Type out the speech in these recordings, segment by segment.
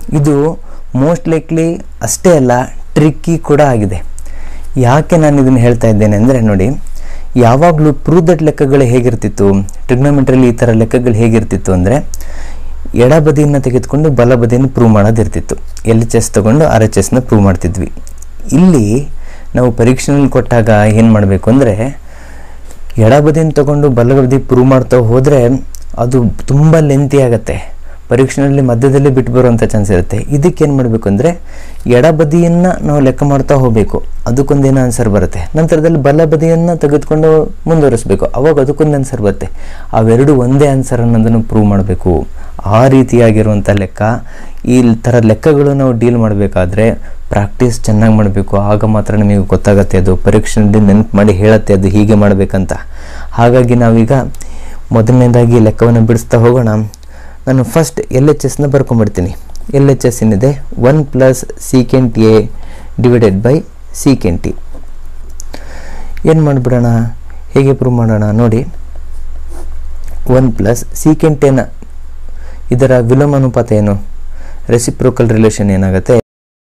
ಇದು most likely ಅಷ್ಟೇ ಅಲ್ಲ ಟ್ರಿಕ್ಕಿ ಕೂಡ ಆಗಿದೆ ಯಾಕೆ ನಾನು ಇದನ್ನು ಹೇಳ್ತಾ ಇದ್ದೇನೆ ಅಂದರೆ ನೋಡಿ ಯಾವಾಗಲೂ ಪ್ರೂವ್ ದಟ್ ಲೆಕ್ಕಗಳು ಹೇಗಿರ್ತಿತ್ತು ಟ್ರಿಗ್ನೋಮೆಟ್ರಿಯಲ್ಲಿ ಈ ಥರ ಲೆಕ್ಕಗಳು ಹೇಗಿರ್ತಿತ್ತು ಅಂದರೆ ಎಡಬದಿಯನ್ನು ತೆಗೆದುಕೊಂಡು ಬಲಬದಿಯನ್ನು ಪ್ರೂವ್ ಮಾಡೋದಿರ್ತಿತ್ತು ಎಲ್ ಎಚ್ ಎಸ್ ತೊಗೊಂಡು ಆರ್ ಎಚ್ ಎಸ್ನ ಪ್ರೂವ್ ಮಾಡ್ತಿದ್ವಿ ಇಲ್ಲಿ ನಾವು ಪರೀಕ್ಷೆನಲ್ಲಿ ಕೊಟ್ಟಾಗ ಏನು ಮಾಡಬೇಕು ಅಂದರೆ ಎಡಬದಿಯನ್ನು ತಗೊಂಡು ಬಲಬದಿ ಪ್ರೂವ್ ಮಾಡ್ತಾ ಹೋದರೆ ಅದು ತುಂಬ ಲೆಂತಿ ಆಗುತ್ತೆ ಪರೀಕ್ಷೆಯಲ್ಲಿ ಮಧ್ಯದಲ್ಲಿ ಬಿಟ್ಟು ಬರುವಂಥ ಚಾನ್ಸ್ ಇರುತ್ತೆ ಇದಕ್ಕೆ ಏನು ಮಾಡಬೇಕು ಅಂದರೆ ಎಡಬದಿಯನ್ನು ನಾವು ಲೆಕ್ಕ ಮಾಡ್ತಾ ಹೋಗಬೇಕು ಅದಕ್ಕೊಂದೇನು ಆನ್ಸರ್ ಬರುತ್ತೆ ನಂತರದಲ್ಲಿ ಬಲಬದಿಯನ್ನು ತೆಗೆದುಕೊಂಡು ಮುಂದುವರಿಸಬೇಕು ಅವಾಗ ಅದಕ್ಕೊಂದು ಆನ್ಸರ್ ಬರುತ್ತೆ ಅವೆರಡು ಒಂದೇ ಆನ್ಸರ್ ಅನ್ನೋದನ್ನು ಪ್ರೂವ್ ಮಾಡಬೇಕು ಆ ರೀತಿಯಾಗಿರುವಂಥ ಲೆಕ್ಕ ಈ ಥರ ಲೆಕ್ಕಗಳು ನಾವು ಡೀಲ್ ಮಾಡಬೇಕಾದ್ರೆ ಪ್ರಾಕ್ಟೀಸ್ ಚೆನ್ನಾಗಿ ಮಾಡಬೇಕು ಆಗ ಮಾತ್ರ ನಿಮಗೆ ಗೊತ್ತಾಗತ್ತೆ ಅದು ಪರೀಕ್ಷೆಯಲ್ಲಿ ನೆನಪು ಮಾಡಿ ಹೇಳುತ್ತೆ ಅದು ಹೀಗೆ ಮಾಡಬೇಕಂತ ಹಾಗಾಗಿ ನಾವೀಗ ಮೊದಲನೇದಾಗಿ ಲೆಕ್ಕವನ್ನು ಬಿಡಿಸ್ತಾ ಹೋಗೋಣ ನಾನು ಫಸ್ಟ್ ಎಲ್ ಎಚ್ ಎಸ್ನ ಬರ್ಕೊಂಬಿಡ್ತೀನಿ ಎಲ್ ಎಚ್ ಎಸ್ ಏನಿದೆ one plus secant A divided by secant T ಏನು ಮಾಡಿಬಿಡೋಣ ಹೇಗೆ ಪ್ರೂವ್ ಮಾಡೋಣ ನೋಡಿ ಒನ್ ಪ್ಲಸ್ ಸೀಕೆಂಟ್ ಎನ ಇದರ ವಿಲೋಮ ಅನುಪಾತ ಏನು ರೆಸಿಪ್ರೋಕಲ್ ರಿಲೇಷನ್ ಏನಾಗುತ್ತೆ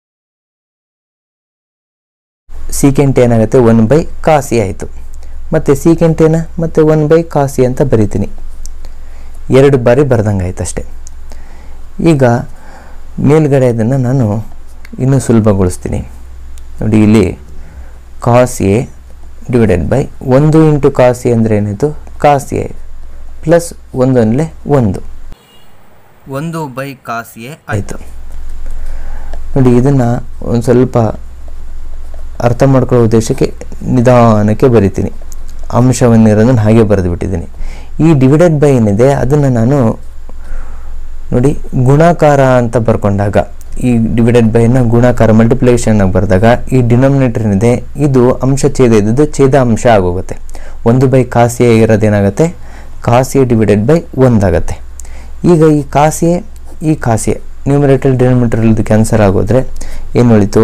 ಸೀಕೆಂಟ್ ಏನಾಗುತ್ತೆ ಒನ್ ಬೈ ಕಾಸಿ ಆಯಿತು ಮತ್ತು ಸೀಕೆಂಟ್ ಏನ ಮತ್ತು ಒನ್ ಬೈ ಕಾಸಿ ಅಂತ ಬರಿತೀನಿ ಎರಡು ಬಾರಿ ಬರ್ದಂಗೆ ಆಯ್ತು ಅಷ್ಟೆ ಈಗ ಮೇಲ್ಗಡೆ ಅದನ್ನು ನಾನು ಇನ್ನೂ ಸುಲಭಗೊಳಿಸ್ತೀನಿ ನೋಡಿ ಇಲ್ಲಿ ಕಾಸ್ ಎ ಡಿವೈಡೆಡ್ ಬೈ ಒಂದು ಇಂಟು ಕಾಸ್ ಎ ಅಂದರೆ ಏನಾಯಿತು ಕಾಸ್ ಎ ಪ್ಲಸ್ ಒಂದು ಅಂದರೆ ಒಂದು ಒಂದು ಬೈ ಕಾಸ್ ಎ ಆಯಿತು ನೋಡಿ ಇದನ್ನು ಒಂದು ಸ್ವಲ್ಪ ಅರ್ಥ ಮಾಡ್ಕೊಳ್ಳೋ ಉದ್ದೇಶಕ್ಕೆ ನಿಧಾನಕ್ಕೆ ಬರಿತೀನಿ ಅಂಶವನ್ನಿರೋದನ್ನು ಹಾಗೆ ಬರೆದು ಬಿಟ್ಟಿದ್ದೀನಿ ಈ ಡಿವಿಡೆಡ್ ಬೈ ಏನಿದೆ ಅದನ್ನು ನಾನು ನೋಡಿ ಗುಣಾಕಾರ ಅಂತ ಬರ್ಕೊಂಡಾಗ ಈ ಡಿವಿಡೆಡ್ ಬೈನ ಗುಣಾಕಾರ ಮಲ್ಟಿಪ್ಲಿಕೇಶನ್ ಆಗಿ ಬರೆದಾಗ ಈ ಡಿನಾಮಿನೇಟರ್ ಏನಿದೆ ಇದು ಅಂಶ ಛೇದ ಇದ್ದದ್ದು ಛೇದ ಅಂಶ ಆಗೋಗುತ್ತೆ ಒಂದು ಬೈ ಕಾಸಿಯೇ ಇರೋದೇನಾಗುತ್ತೆ ಕಾಸಿಯೇ ಡಿವಿಡೆಡ್ ಬೈ ಒಂದಾಗತ್ತೆ ಈಗ ಈ ಕಾಸಿಯೇ ಈ ಕಾಸಿಯೇ ನ್ಯೂಮರೇಟರ್ ಡಿನಾಮಿನೇಟರ್ ಇದು ಕ್ಯಾನ್ಸರ್ ಆಗೋದ್ರೆ ಏನು ಉಳಿತು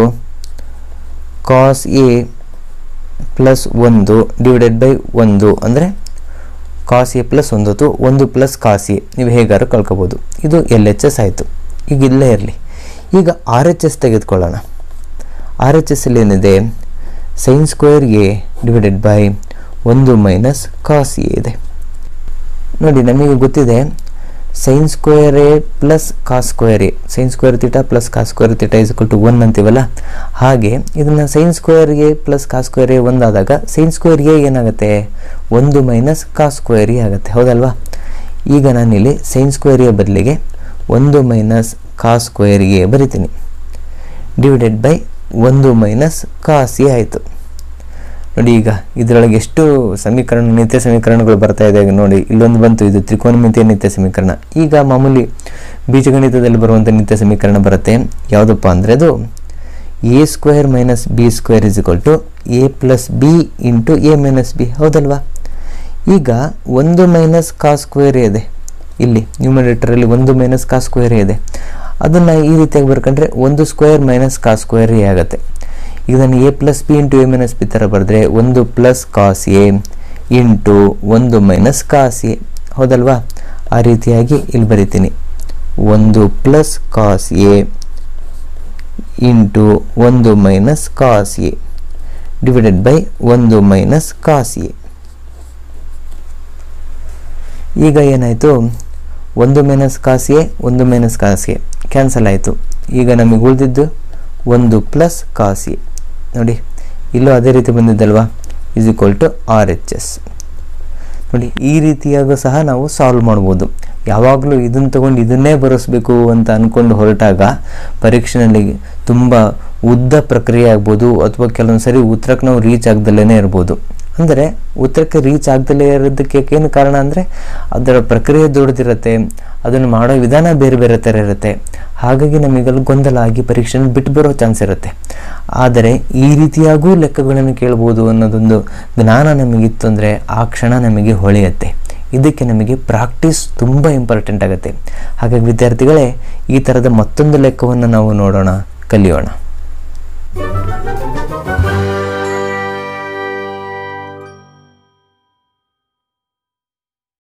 ಕಾಸ್ ಎ ಪ್ಲಸ್ ಒಂದು ಡಿವೈಡೆಡ್ ಬೈ ಒಂದು ಅಂದರೆ ಕಾಸ್ ಎ ಪ್ಲಸ್ ಒಂದು ಹೊತ್ತು ಒಂದು ಪ್ಲಸ್ ಕಾಸ್ ಎ ನೀವು ಹೇಗಾದ್ರು ಕಳ್ಕೊಬೋದು ಇದು ಎಲ್ ಎಚ್ ಎಸ್ ಆಯಿತು ಈಗ ಇಲ್ಲೇ ಇರಲಿ ಈಗ ಆರ್ ಎಚ್ ಎಸ್ ತೆಗೆದುಕೊಳ್ಳೋಣ ಆರ್ ಎಚ್ ಎಸ್ ಅಲ್ಲಿ ಏನಿದೆ sine square A divided by ಒಂದು ಮೈನಸ್ ಕಾಸ್ ಎ ಇದೆ ನೋಡಿ ನಮಗೆ ಗೊತ್ತಿದೆ sine square A plus cos square A sine square theta plus cos square theta is to one ಅಂತೀವಲ್ಲ ಹಾಗೆ ಇದನ್ನು sine square A plus cos square A ಒಂದಾದಾಗ sine square A ಏನಾಗುತ್ತೆ ಒಂದು ಮೈನಸ್ ಕಾಸ್ ಸ್ಕ್ವೇರ್ ಎ ಆಗುತ್ತೆ ಹೌದಲ್ವಾ ಈಗ ನಾನಿಲ್ಲಿ ಸೈನ್ ಸ್ಕ್ವೇರ್ ಎ ಬದಲಿಗೆ ಒಂದು ಮೈನಸ್ ಕಾಸ್ ಸ್ಕ್ವೇರ್ ಎ ಬರಿತೀನಿ ಡಿವೈಡೆಡ್ ಬೈ ಒಂದು ಮೈನಸ್ ಕಾಸ್ ಎ ಆಯಿತು ನೋಡಿ ಈಗ ಇದರೊಳಗೆ ಎಷ್ಟು ಸಮೀಕರಣ ನಿತ್ಯ ಸಮೀಕರಣಗಳು ಬರ್ತಾ ಇದೆ ನೋಡಿ ಇಲ್ಲೊಂದು ಬಂತು ಇದು ತ್ರಿಕೋನಮಿತಿಯ ನಿತ್ಯ ಸಮೀಕರಣ ಈಗ ಮಾಮೂಲಿ ಬೀಜಗಣಿತದಲ್ಲಿ ಬರುವಂಥ ನಿತ್ಯ ಸಮೀಕರಣ ಬರುತ್ತೆ ಯಾವುದಪ್ಪ ಅಂದರೆ ಅದು A square minus B square is equal to A plus B into A minus B ಹೌದಲ್ವಾ ಈಗ ಒಂದು ಮೈನಸ್ ಕಾ ಸ್ಕ್ವೇರ್ ಇದೆ ಇಲ್ಲಿ ನ್ಯೂಮರೇಟರಲ್ಲಿ ಒಂದು ಮೈನಸ್ ಕಾ ಸ್ಕ್ವೇರ್ ಇದೆ ಅದನ್ನು ಈ ರೀತಿಯಾಗಿ ಬರ್ಕೊಂಡ್ರೆ ಒಂದು square minus cos square A ಆಗುತ್ತೆ ಈಗ ನಾನು A plus B into A minus B ಥರ ಬರೆದ್ರೆ ಒಂದು ಪ್ಲಸ್ ಕಾಸ್ ಎ ಇಂಟು ಒಂದು ಮೈನಸ್ ಕಾಸ್ ಎ ಹೌದಲ್ವಾ ಆ ರೀತಿಯಾಗಿ ಇಲ್ಲಿ ಬರಿತೀನಿ ಒಂದು ಪ್ಲಸ್ ಕಾಸ್ ಎ ಇಂಟು ಒಂದು minus cos A divided by ಒಂದು ಮೈನಸ್ ಕಾಸ್ ಎ ಈಗ ಏನಾಯಿತು ಒಂದು ಮೈನಸ್ ಕಾಸ್ ಎ ಒಂದು ಮೈನಸ್ ಕಾಸ್ ಎ ಕ್ಯಾನ್ಸಲ್ ಆಯಿತು ಈಗ ನಮಗೆ ಉಳಿದಿದ್ದು ಒಂದು ಪ್ಲಸ್ ಕಾಸ್ ಎ ನೋಡಿ ಇಲ್ಲೂ ಅದೇ ರೀತಿ ಬಂದಿದ್ದಲ್ವಾ is equal to R H S ನೋಡಿ ಈ ರೀತಿಯಾಗೂ ಸಹ ನಾವು ಸಾಲ್ವ್ ಮಾಡ್ಬೋದು ಯಾವಾಗಲೂ ಇದನ್ನು ತಗೊಂಡು ಇದನ್ನೇ ಬರೆಸ್ಬೇಕು ಅಂತ ಅಂದ್ಕೊಂಡು ಹೊರಟಾಗ ಪರೀಕ್ಷೆನಲ್ಲಿ ತುಂಬ ಉದ್ದ ಪ್ರಕ್ರಿಯೆ ಆಗ್ಬೋದು ಅಥವಾ ಕೆಲವೊಂದು ಸರಿ ಉತ್ತರಕ್ಕೆ ನಾವು ರೀಚ್ ಆಗ್ದಲೇ ಇರ್ಬೋದು ಅಂದರೆ ಉತ್ತರಕ್ಕೆ ರೀಚ್ ಆಗ್ದಲೇ ಇರೋದಕ್ಕೆ ಏನು ಕಾರಣ ಅಂದರೆ ಅದರ ಪ್ರಕ್ರಿಯೆ ದೊಡ್ಡದಿರುತ್ತೆ ಅದನ್ನು ಮಾಡೋ ವಿಧಾನ ಬೇರೆ ಬೇರೆ ಥರ ಇರುತ್ತೆ ಹಾಗಾಗಿ ನಮಗಲ್ಲಿ ಗೊಂದಲ ಆಗಿ ಪರೀಕ್ಷೆನ ಬಿಟ್ಟು ಬರೋ ಚಾನ್ಸ್ ಇರುತ್ತೆ ಆದರೆ ಈ ರೀತಿಯಾಗೂ ಲೆಕ್ಕಗಳನ್ನು ಕೇಳ್ಬೋದು ಅನ್ನೋದೊಂದು ಜ್ಞಾನ ನಮಗಿತ್ತು ಅಂದರೆ ಆ ಕ್ಷಣ ನಮಗೆ ಹೊಳೆಯುತ್ತೆ ಇದಕ್ಕೆ ನಮಗೆ ಪ್ರಾಕ್ಟೀಸ್ ತುಂಬ ಇಂಪಾರ್ಟೆಂಟ್ ಆಗುತ್ತೆ ಹಾಗಾಗಿ ವಿದ್ಯಾರ್ಥಿಗಳೇ ಈ ಥರದ ಮತ್ತೊಂದು ಲೆಕ್ಕವನ್ನು ನಾವು ನೋಡೋಣ ಕಲಿಯೋಣ